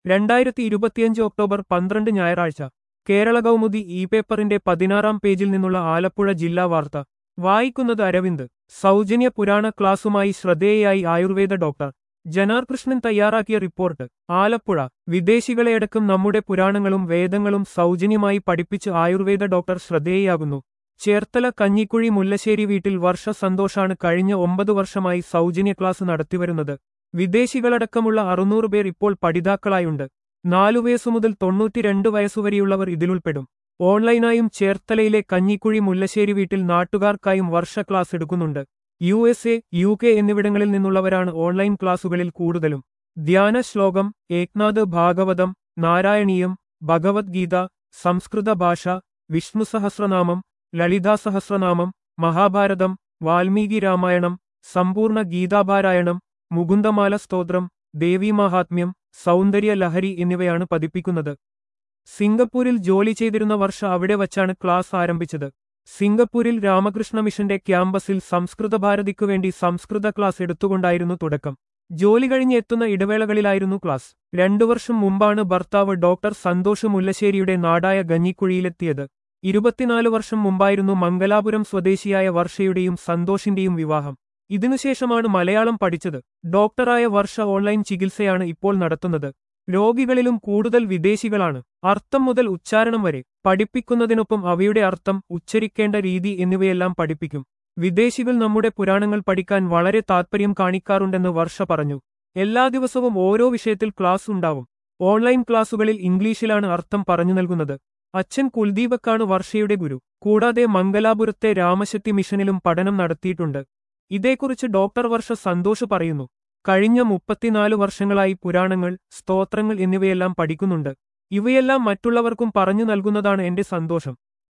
രണ്ടായിരത്തി ഇരുപത്തിയഞ്ച് ഒക്ടോബർ പന്ത്രണ്ട് ഞായറാഴ്ച കേരള കൗമുദി ഇ പേപ്പറിന്റെ പതിനാറാം പേജിൽ നിന്നുള്ള ആലപ്പുഴ ജില്ലാ വാർത്ത വായിക്കുന്നത് അരവിന്ദ് സൗജന്യ പുരാണ ക്ലാസുമായി ശ്രദ്ധേയയായി ആയുർവേദ ഡോക്ടർ ജനാർകൃഷ്ണൻ തയ്യാറാക്കിയ റിപ്പോർട്ട് ആലപ്പുഴ വിദേശികളെയടക്കം നമ്മുടെ പുരാണങ്ങളും വേദങ്ങളും സൗജന്യമായി പഠിപ്പിച്ച് ആയുർവേദ ഡോക്ടർ ശ്രദ്ധേയയാകുന്നു ചേർത്തല കഞ്ഞിക്കുഴി മുല്ലശ്ശേരി വീട്ടിൽ വർഷ സന്തോഷാണ് കഴിഞ്ഞ ഒമ്പത് വർഷമായി സൗജന്യ ക്ലാസ് നടത്തിവരുന്നത് വിദേശികളടക്കമുള്ള അറുന്നൂറ് പേർ ഇപ്പോൾ പഠിതാക്കളായുണ്ട് നാലു വയസ്സു മുതൽ തൊണ്ണൂറ്റിരണ്ട് വയസ്സുവരെയുള്ളവർ ഇതിലുൾപ്പെടും ഓൺലൈനായും ചേർത്തലയിലെ കഞ്ഞിക്കുഴി മുല്ലശ്ശേരി വീട്ടിൽ നാട്ടുകാർക്കായും വർഷ ക്ലാസ് എടുക്കുന്നുണ്ട് U S A U K എന്നിവിടങ്ങളിൽ നിന്നുള്ളവരാണ് ഓൺലൈൻ ക്ലാസുകളിൽ കൂടുതലും ധ്യാന ശ്ലോകം ഏക്നാഥ് ഭാഗവതം നാരായണീയം ഭഗവത്ഗീത സംസ്കൃത ഭാഷ വിഷ്ണു സഹസ്രനാമം ലളിതാ സഹസ്രനാമം മഹാഭാരതം വാൽമീകി രാമായണം സമ്പൂർണ്ണ ഗീതാപാരായണം മുകുന്ദമാല സ്തോത്രം ദേവീമാഹാത്മ്യം സൗന്ദര്യ ലഹരി എന്നിവയാണ് പതിപ്പിക്കുന്നത് സിംഗപ്പൂരിൽ ജോലി ചെയ്തിരുന്ന വർഷ അവിടെ വച്ചാണ് ക്ലാസ് ആരംഭിച്ചത് സിംഗപ്പൂരിൽ രാമകൃഷ്ണ മിഷന്റെ ക്യാമ്പസിൽ സംസ്കൃത ഭാരതിക്കു വേണ്ടി സംസ്കൃത ക്ലാസ് എടുത്തുകൊണ്ടായിരുന്നു തുടക്കം ജോലി കഴിഞ്ഞ് എത്തുന്ന ഇടവേളകളിലായിരുന്നു ക്ലാസ് രണ്ടു വർഷം മുമ്പാണ് ഭർത്താവ് ഡോക്ടർ സന്തോഷ് മുല്ലശ്ശേരിയുടെ നാടായ ഗഞ്ഞിക്കുഴിയിലെത്തിയത് ഇരുപത്തിനാല് വർഷം മുമ്പായിരുന്നു മംഗലാപുരം സ്വദേശിയായ വർഷയുടെയും സന്തോഷിന്റെയും വിവാഹം ഇതിനുശേഷമാണ് മലയാളം പഠിച്ചത് ഡോക്ടറായ വർഷ ഓൺലൈൻ ചികിത്സയാണ് ഇപ്പോൾ നടത്തുന്നത് രോഗികളിലും കൂടുതൽ വിദേശികളാണ് അർത്ഥം മുതൽ ഉച്ചാരണം വരെ പഠിപ്പിക്കുന്നതിനൊപ്പം അവയുടെ അർത്ഥം ഉച്ചരിക്കേണ്ട രീതി എന്നിവയെല്ലാം പഠിപ്പിക്കും വിദേശികൾ നമ്മുടെ പുരാണങ്ങൾ പഠിക്കാൻ വളരെ താൽപ്പര്യം കാണിക്കാറുണ്ടെന്ന് വർഷ പറഞ്ഞു എല്ലാ ദിവസവും ഓരോ വിഷയത്തിൽ ക്ലാസ് ഉണ്ടാവും ഓൺലൈൻ ക്ലാസുകളിൽ ഇംഗ്ലീഷിലാണ് അർത്ഥം പറഞ്ഞു നൽകുന്നത് അച്ഛൻ കുൽദീപക്കാണ് വർഷയുടെ ഗുരു കൂടാതെ മംഗലാപുരത്തെ രാമശക്തി മിഷനിലും പഠനം നടത്തിയിട്ടുണ്ട് ഇതേക്കുറിച്ച് ഡോക്ടർ വർഷ സന്തോഷ് പറയുന്നു കഴിഞ്ഞ മുപ്പത്തിനാല് വർഷങ്ങളായി പുരാണങ്ങൾ സ്തോത്രങ്ങൾ എന്നിവയെല്ലാം പഠിക്കുന്നുണ്ട് ഇവയെല്ലാം മറ്റുള്ളവർക്കും പറഞ്ഞു നൽകുന്നതാണ് എന്റെ സന്തോഷം